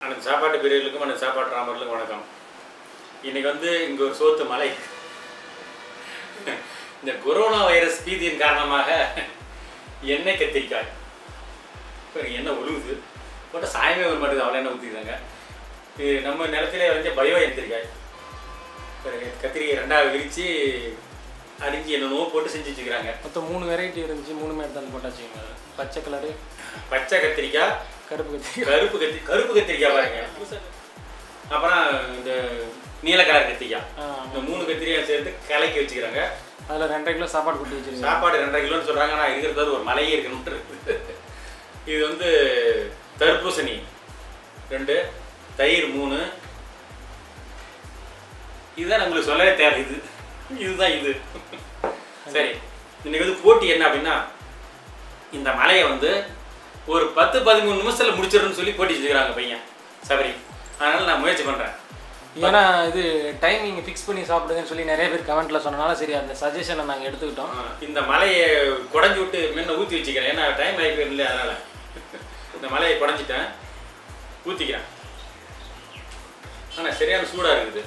அனைத்து சாப்பாட்டு பிரியர்களுக்கும் அனைத்து சாப்பாட்டு ராமர்களுக்கும் வணக்கம் இன்னைக்கு வந்து இங்கே ஒரு சோத்து மலை இந்த கொரோனா வைரஸ் பீதியின் காரணமாக எண்ணெய் கத்திரிக்காய் இப்போ எண்ணெய் ஒழுகுது போட்ட சாயமே வர மாட்டேங்குது அவ்வளோ எண்ணெய் ஊற்றிக்கிறாங்க இது நம்ம நிலத்திலே வந்து பயோ கத்திரிக்காய் பிறகு கத்திரிக்காய் ரெண்டாவது விரித்து அரிஞ்சு என்னென்னவோ போட்டு செஞ்சு வச்சுக்கிறாங்க மொத்தம் மூணு வெரைட்டி இருந்துச்சு மூணுமே எடுத்தாந்து போட்டாச்சுங்க பச்சை கலரு பச்சை கத்திரிக்காய் கருப்பு கத்திரிக்காய் கருப்பு கத்தி கருப்பு கத்திரிக்காய் பாருங்க அப்புறம் இந்த நீல கலர் கத்திரிக்காய் ஆ, இந்த மூணு கத்திரிக்காய் சேர்த்து கலக்கி வச்சுக்கிறாங்க அதில் ரெண்டரை கிலோ சாப்பாடு கொட்டி வச்சிருக்கேன் சாப்பாடு ரெண்டரை கிலோன்னு சொல்றாங்க ஆனால் இருக்கிறது ஒரு மலையே இருக்கணும்ட்டு இருக்குது இது வந்து தர்பூசணி ரெண்டு தயிர் மூணு இதுதான் நம்மளுக்கு சொல்லவே தேவை இது இதுதான் இது சரி இன்னைக்கு வந்து போட்டி என்ன அப்படின்னா இந்த மலையை வந்து ஒரு பத்து பதிமூணு நிமிஷத்தில் முடிச்சிடணும்னு சொல்லி போட்டி வச்சுக்கிறாங்க பையன் சபரி அதனால நான் முயற்சி பண்ணுறேன் ஏன்னா இது டைமிங் ஃபிக்ஸ் பண்ணி சாப்பிடுங்கன்னு சொல்லி நிறைய பேர் கமெண்ட்ல சொன்னனால சரி அந்த சஜஷனை நாங்கள் எடுத்துக்கிட்டோம் இந்த மலையை குடஞ்சி விட்டு முன்ன ஊற்றி வச்சுக்கிறேன் ஏன்னா டைம் ஆகி போயிருந்தே அதனால் இந்த மலையை குடஞ்சிட்டேன் ஊற்றிக்கிறேன் ஆனால் சரியான சூடாக இருக்குது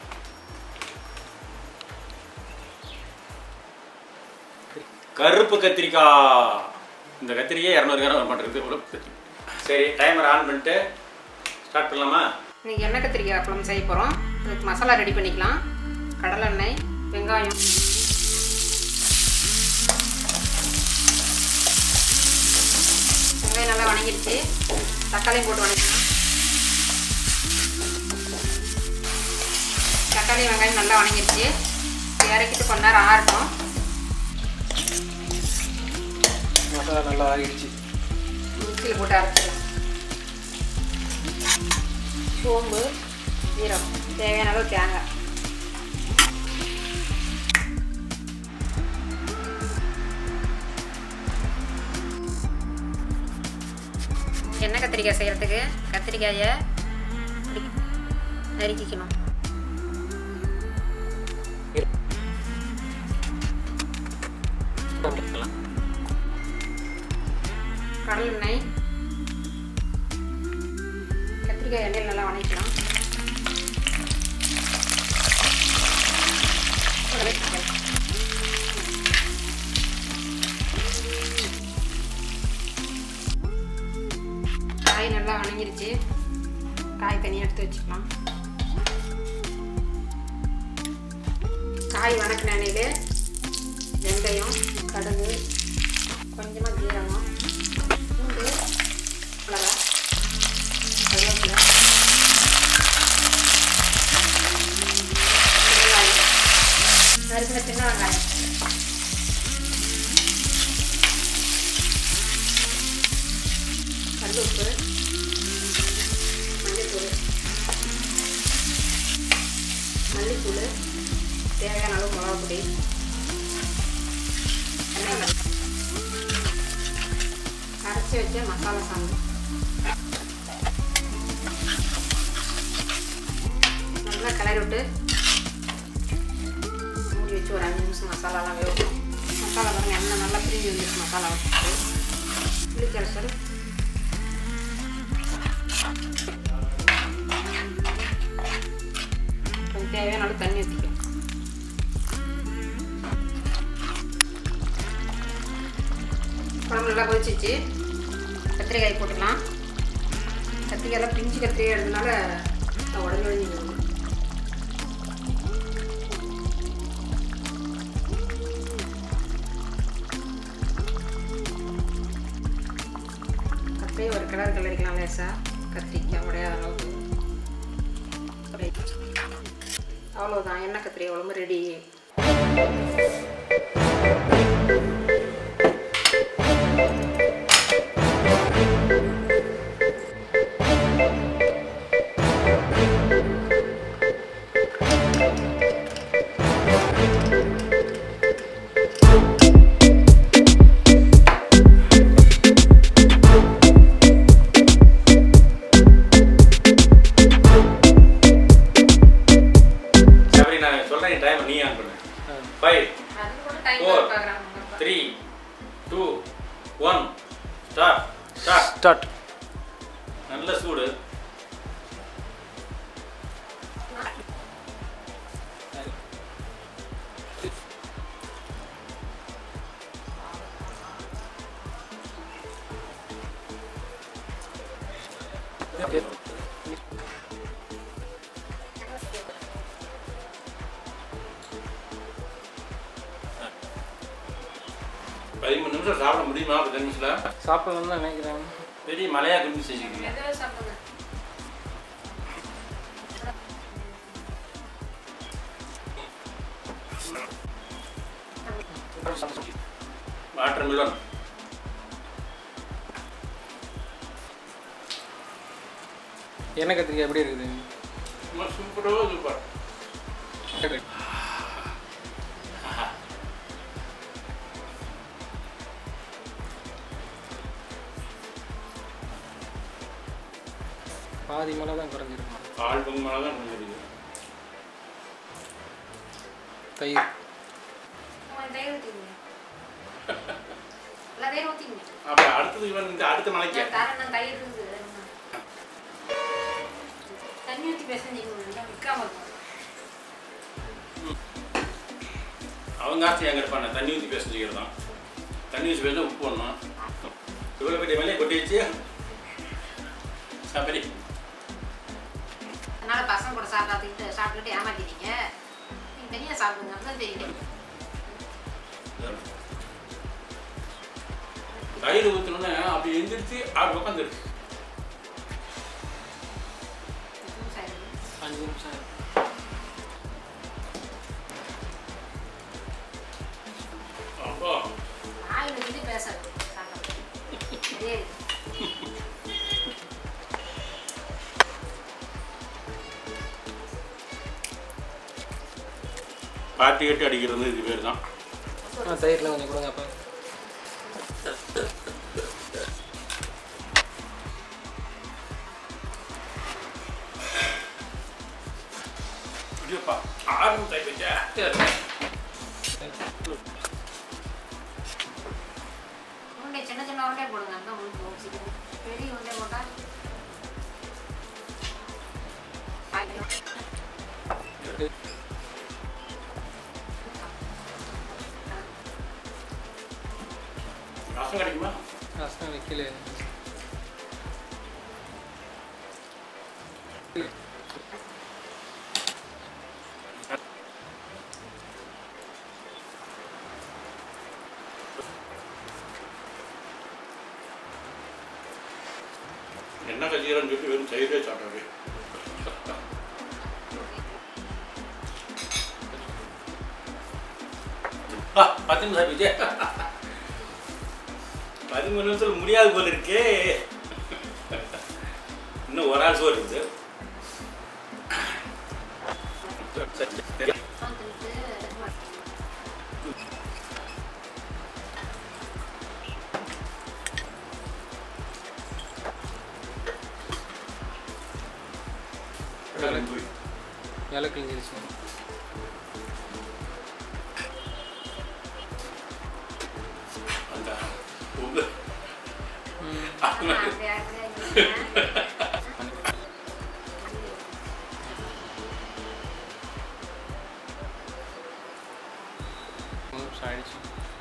கருப்பு கத்திரிக்காய் இந்த கத்திரிக்காய் இரநூறு கிராம் பண்ணுறது சரி டைமர் ஆன் பண்ணிட்டு ஸ்டார்ட் பண்ணலாமா இன்னைக்கு எண்ணெய் கத்திரிக்காய் குழம்பு செய்ய போகிறோம் அதுக்கு மசாலா ரெடி பண்ணிக்கலாம் கடலெண்ணெய் வெங்காயம் வெங்காயம் நல்லா வணங்கிடுச்சு தக்காளியும் போட்டு வணக்கலாம் தக்காளி வெங்காயம் நல்லா வணங்கிடுச்சு இதை இறக்கிட்டு கொஞ்ச நேரம் ஆறட்டும் மசாலா நல்லா ஆகிடுச்சு மிக்சியில் போட்டு அரைச்சிக்கலாம் சோம்பு ஜீரகம் தேவையான அளவு தேங்காய் எண்ணெய் கத்திரிக்காய் செய்கிறதுக்கு கத்திரிக்காயை இப்படி நறுக்கிக்கணும் கடலெண்ணெய் கத்திரிக்காய் எண்ணெயில் நல்லா வணக்கலாம் கூடவே தக்காளி. காய் நல்லா வணங்கிருச்சு காய் தனியாக எடுத்து வச்சுக்கலாம் காய் வணக்கின எண்ணெயில் வெந்தயம் கடுகு கொஞ்சமாக ஜீரகம் பூண்டு மிளகா கருவேப்பிலை வெங்காயம் நறுக்கின சின்ன வெங்காயம் கல்லுப்பு மஞ்சள்தூள் மல்லித்தூள் தேவையான அளவு மிளகா பொடி எண்ணெய் அரைச்சி வச்ச மசாலா சாந்து நல்லா கிளறி விட்டு மூடி வச்சு ஒரு அஞ்சு நிமிஷம் மசாலாலாம் வேகணும் மசாலா பாருங்க எண்ணெய் நல்லா பிரிஞ்சு வந்துச்சு மசாலா வச்சுட்டு புளிக்கரைசல் கொஞ்சம் தேவையான அளவு தண்ணி ஊற்றிக்கலாம் குழம்பு நல்லா கொதிச்சிச்சு கத்திரிக்காய் போட்டுக்கலாம் கத்திரிக்காயெல்லாம் பிஞ்சு கத்திரிக்காய் எடுத்தனால உடஞ்சி உடஞ்சி போகும் அப்படியே ஒரு கலர் கலரிக்கலாம் லேசாக கத்திரிக்காய் உடையாத அளவுக்கு அவ்வளோதான் எண்ணெய் கத்திரிக்காய் குழம்பு ரெடி சபரி நான் சொல்கிறேன் டைம் நீ ஆன் பண்ணு ஃபைவ் அது பதிமூணு நிமிஷம் சாப்பிட முடியுமா பத்து நிமிஷத்தில் சாப்பிடணும்னு தான் நினைக்கிறேன் பெரிய மலையாக குடிச்சு செஞ்சுக்கிறீங்க எதோ சாப்பிடுங்க வாட்டர் மிலன் எண்ணெய் கத்திரிக்காய் எப்படி இருக்குது சூப்பரோ சூப்பர் பாதி மலை தான் குறைஞ்சிருக்கும் பால் பொங்கு மேலே தான் முடிஞ்சிருக்கு தயிர் உங்க தயிர் ஊற்றிங்க இல்லை தயிர் ஊற்றிங்க அப்போ அடுத்தது இவன் இந்த அடுத்த மலைக்கு நான் தரேன் நான் தயிர் இருக்குது தண்ணி ஊற்றி பேசுனீங்க விற்காம இருக்கும் அவங்க ஆசை எங்கே இருப்பாங்க தண்ணி ஊற்றி பேச செஞ்சுக்கிறது தான் தண்ணி ஊற்றி பேச உப்பு போடணும் இவ்வளோ பெரிய மேலே கொட்டி வச்சு சபரி அதனால பசங்க கூட சாப்பிடாதுக்கிட்டு சாப்பிட்டுட்டு ஏமாத்திட்டீங்க நீங்கள் தனியாக சாப்பிடுங்க அப்பதான் தெரியும் தயிர் ஊற்றணுன்னே அப்படி எந்திரிச்சு ஆறு உட்காந்துருக்கு சரி அஞ்சு நிமிஷம் அப்போ ஆயில் வந்து பேசாது சாப்பிட சரி பாட்டி கட்டி அடிக்கிறது இது பேர் தான் ஆ தயிரில் கொஞ்சம் கொடுங்க அப்போ இதுப்பா ஆறு தயிர் வச்சா உருண்டை சின்ன சின்ன உருண்டை போடுங்க அதான் உங்களுக்கு போகும் சீக்கிரம் பெரிய உருண்டை போட்டால் ரசம் கிடைக்குமா ரசம் வைக்கல என்ன கஞ்சிக்கிறோன்னு சொல்லிட்டு வெறும் தயிரே சாப்பிட்றது பத்து நிமிஷம் விஜய் பதிமூணு நிமிஷத்துல முடியாது போல இருக்கே இன்னும் ஒரு ஆள் சோறு இருக்குது சரி. இலை கிழிஞ்சிருச்சு அந்த உங்க ம் அப்படியே அப்படியே மூணு நிமிஷம் ஆயிடுச்சு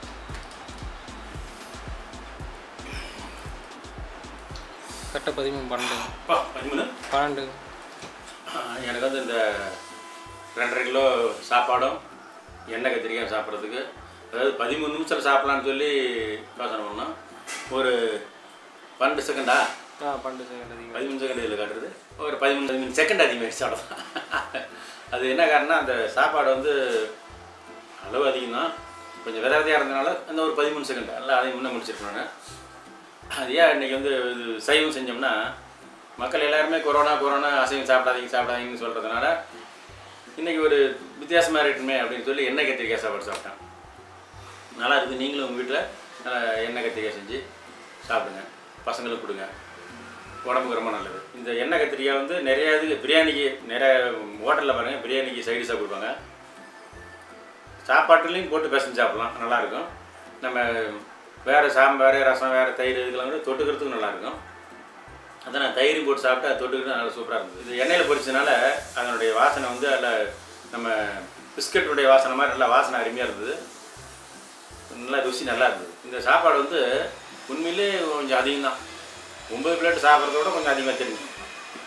கரெக்டாக பதிமூணு பன்னெண்டு அப்பா, பதிமூணு பன்னெண்டு ஆ, எனக்கு வந்து இந்த ரெண்டரை கிலோ சாப்பாடும் எண்ணெய் கத்திரிக்காய் சாப்பிட்றதுக்கு அதாவது பதிமூணு நிமிஷத்தில் சாப்பிட்லான்னு சொல்லி யோசனை பண்ணோம் ஒரு பன்னெண்டு செகண்டா ஆ பன்னெண்டு செகண்ட் அதிகம் பதிமூணு செகண்ட் இதில் காட்டுறது ஒரு பதிமூணு பதிமூணு செகண்ட் அதிகமாகிடுச்சு அவ்வளோதான் அது என்ன காரணம்னா அந்த சாப்பாடு வந்து அளவு அதிகம் தான் கொஞ்சம் வித விதையாக இருந்தனால அந்த ஒரு பதிமூணு செகண்ட் நல்லா அதையும் முன்னே முடிச்சிருப்பேன் நான் அது ஏன் இன்றைக்கி வந்து இது சைவம் செஞ்சோம்னா மக்கள் எல்லாருமே கொரோனா கொரோனா அசைவம் சாப்பிடாதீங்க சாப்பிடாதீங்கன்னு சொல்கிறதுனால இன்றைக்கி ஒரு வித்தியாசமாக இருக்கட்டுமே அப்படின்னு சொல்லி எண்ணெய் கத்திரிக்காய் சாப்பாடு சாப்பிட்டேன் நல்லா இருக்குது நீங்களும் உங்கள் வீட்டில் எண்ணெய் கத்திரிக்காய் செஞ்சு சாப்பிடுங்க பசங்களுக்கு கொடுங்க உடம்புக்கு ரொம்ப நல்லது இந்த எண்ணெய் கத்திரிக்காய் வந்து நிறைய இது பிரியாணிக்கு நிறைய ஹோட்டலில் பாருங்கள் பிரியாணிக்கு சைடிஷாக கொடுப்பாங்க சாப்பாட்டுலேயும் போட்டு பிசைஞ்சு சாப்பிட்லாம் நல்லாயிருக்கும் நம்ம வேறு சாம்பார் ரசம் வேறு தயிர் இதுக்கெல்லாம் கூட தொட்டுக்கிறதுக்கும் நல்லாயிருக்கும் அதான் நான் தயிரும் போட்டு சாப்பிட்டா அது தொட்டுக்கிறது நல்லா சூப்பராக இருந்தது இது எண்ணெயில் பொரிச்சதுனால அதனுடைய வாசனை வந்து அதில் நம்ம பிஸ்கட்டுடைய வாசனை மாதிரி நல்லா வாசனை அருமையாக இருந்தது நல்லா ருசி நல்லா இருந்தது இந்த சாப்பாடு வந்து உண்மையிலே கொஞ்சம் அதிகம் தான் ஒம்பது பிளேட் சாப்பிட்றத விட கொஞ்சம் அதிகமாக தெரியும்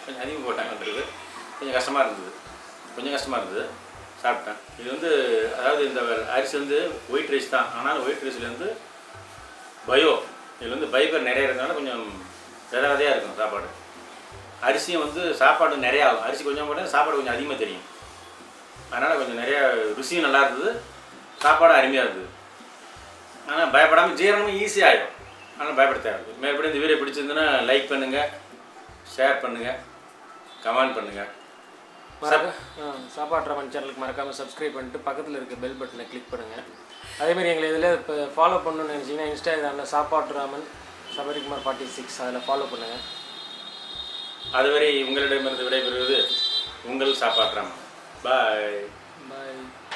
கொஞ்சம் அதிகம் போட்டாங்கன்றது கொஞ்சம் கஷ்டமாக இருந்தது கொஞ்சம் கஷ்டமாக இருந்தது சாப்பிட்டேன் இது வந்து அதாவது இந்த அரிசி வந்து ஒயிட் ரைஸ் தான் ஆனால் ஒயிட் ரைஸ்லேருந்து பயோ இதில் வந்து ஃபைபர் நிறைய இருக்கிறதுனால கொஞ்சம் வித விதையாக இருக்கும் சாப்பாடு அரிசியும் வந்து சாப்பாடு நிறையா ஆகும் அரிசி கொஞ்சம் போட்டால் சாப்பாடு கொஞ்சம் அதிகமாக தெரியும் அதனால் கொஞ்சம் நிறைய ருசியும் நல்லா இருந்தது சாப்பாடும் அருமையாக இருந்தது ஆனால் பயப்படாமல் ஜீரணமும் ஈஸியாக ஆகிடும் ஆனால் பயப்பட தேவையில்லை மேற்படி இந்த வீடியோ பிடிச்சிருந்துன்னா லைக் பண்ணுங்கள் ஷேர் பண்ணுங்கள் கமெண்ட் பண்ணுங்கள் மறக்க ஆ, சாப்பாடு ரமன் சேனலுக்கு மறக்காமல் சப்ஸ்கிரைப் பண்ணிட்டு பக்கத்தில் இருக்க பெல் பட்டனை கிளிக் பண்ணுங்கள் அதேமாதிரி எங்களை இதில் இப்போ ஃபாலோ பண்ணணும்னு நினச்சிங்கன்னா இன்ஸ்டாகிராமில் சாப்பாடு ராமன் சபரிக்குமார் ஃபார்ட்டி சிக்ஸ் அதில் ஃபாலோ பண்ணுங்கள் அதுவரை உங்களிடமிருந்து விடைபெறுவது உங்கள் சாப்பாட்டுறாம பாய் பாய்